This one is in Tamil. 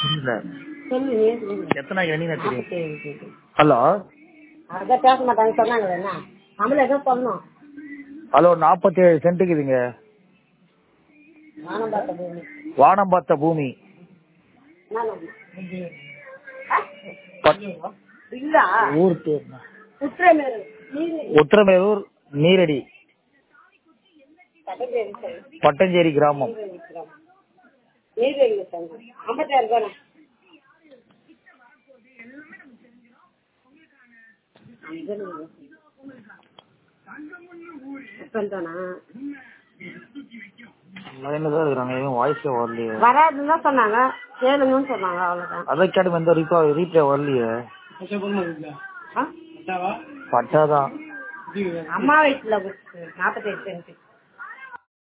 புரியல சொல்லு நீ சொல்லு. எத்தனை என்ன தெரியும் நாற்பத்தேழு கேக்கு. ஹலோ அதான் பேச மாட்டாங்க சொன்னாங்களே என்ன நம்மள ஏதோ சொல்லணும் ஹலோ நாற்பத்தி ஏழு சென்ட்டுக்குதுங்க நானும் பார்த்த பூமி வானம் பார்த்த பூமி நானும் பட்- இல்ல ஊர் பேர் என்ன? குற்றமேறு நீர் உத்திரமேரூர் நீரடி பட்டப்பேரு சரி பட்டஞ்சேரி கிராமம் நீர்வேலி கிராமம். நீர்வேலி சங்கம் ஐம்பத்தாறு தானே தானா லைன்ல தான் இருக்கிறாங்க எதுவும் வாய்ஸே வரலையே வராதுன்னு தான் சொன்னாங்க கேளுங்கன்னு சொன்னாங்க அவ்வளவுதான் அதை கேட்டு எந்த ரீப்ளே ரீப்ளே வரலையே ஆ? பட்டாதான் அம்மா வயசுல நாற்பத்தெட்டு சென்ட்